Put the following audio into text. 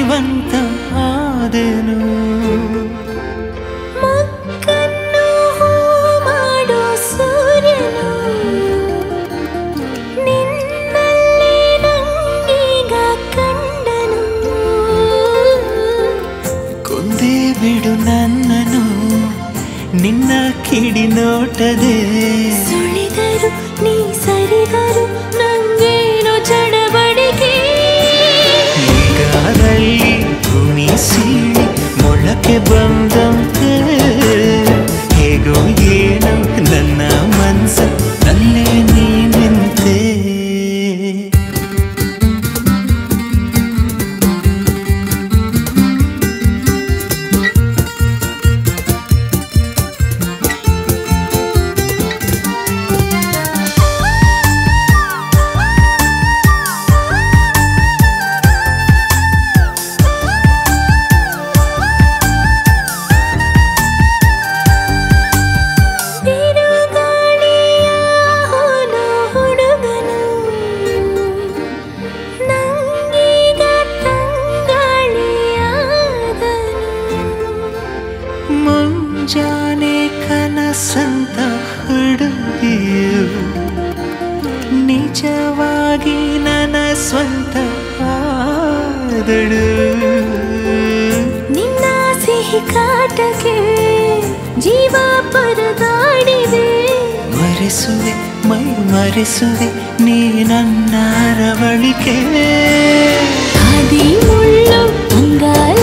ಜೀವಂತ ಆದೆನು ಮಕ್ಕನ್ನು ಮಾಡೋ ಸೂರ್ಯನು ನಿನ್ನಲ್ಲಿ ನಂಗೀಗ ಕಂಡನು ಕೊಂದೇ ಬಿಡು ನನ್ನನು ನಿನ್ನ ಕಿಡಿ ನೋಟದೆ ಸುಳಿದರು ನೀ ಸರಿದರು ನಂಗೇನು ಚಡಬಡಿಕೆ ಈಗಾದಲ್ಲಿ ಭೂಮಿ ಸೀಳಿ ಮೊಳಕೆ ಬಂದಂತೆ ಹೇಗೋ ಏನು ನನ್ನ ಮನ್ಸ ನಲ್ಲೇ ನೀ ನಿಂತೆ ಬಿರುಗಾಳಿಯ ಹೋದ ಹುಡುಗನು ನಂಗೀಗ ತಂಗಾಳಿಯಾದನು ಮುಂಜಾನೆ ಕನಸಂತ ಹುಡುಗಿಯು ನಿಜವಾಗಿ ನನ್ನ ಸ್ವಂತ ಆದಳು ನಿನ್ನ ಸಿಹಿ ಕಾಟಕ್ಕೆ ಜೀವ ಪರದಾಡಿದೆ ಮರೆಸುವೆ ಮೈ ಮರೆಸುವೆ ನೀ ನನ್ನ ರವಳಿಕೆ ಹಾದಿ ಮುಳ್ಳು ಅಂಗಾರ